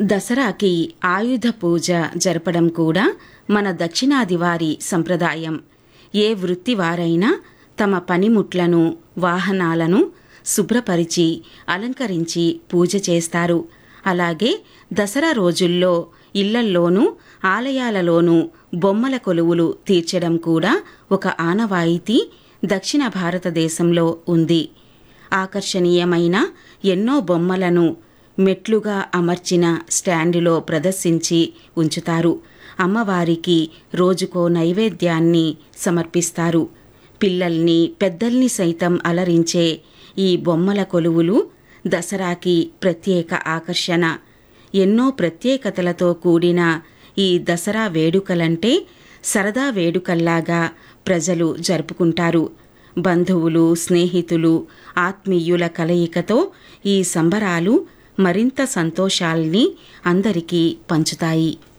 దసరాకి ఆయుధ పూజ జరపడం కూడా మన దక్షిణాది వారి సంప్రదాయం ఏ వృత్తి వారైనా తమ పనిముట్లను వాహనాలను శుభ్రపరిచి అలంకరించి పూజ చేస్తారు అలాగే దసరా రోజుల్లో ఇళ్లల్లోనూ ఆలయాలలోనూ బొమ్మల కొలువులు తీర్చడం కూడా ఒక ఆనవాయితీ దక్షిణ భారతదేశంలో ఉంది ఆకర్షణీయమైన ఎన్నో బొమ్మలను మెట్లుగా అమర్చిన స్టాండులో ప్రదర్శించి ఉంచుతారు అమ్మవారికి రోజుకో నైవేద్యాన్ని సమర్పిస్తారు పిల్లల్ని పెద్దల్ని సైతం అలరించే ఈ బొమ్మల కొలువులు దసరాకి ప్రత్యేక ఆకర్షణ ఎన్నో ప్రత్యేకతలతో కూడిన ఈ దసరా వేడుకలంటే సరదా వేడుకల్లాగా ప్రజలు జరుపుకుంటారు బంధువులు స్నేహితులు ఆత్మీయుల కలయికతో ఈ సంబరాలు మరింత సంతోషాల్ని అందరికీ పంచుతాయి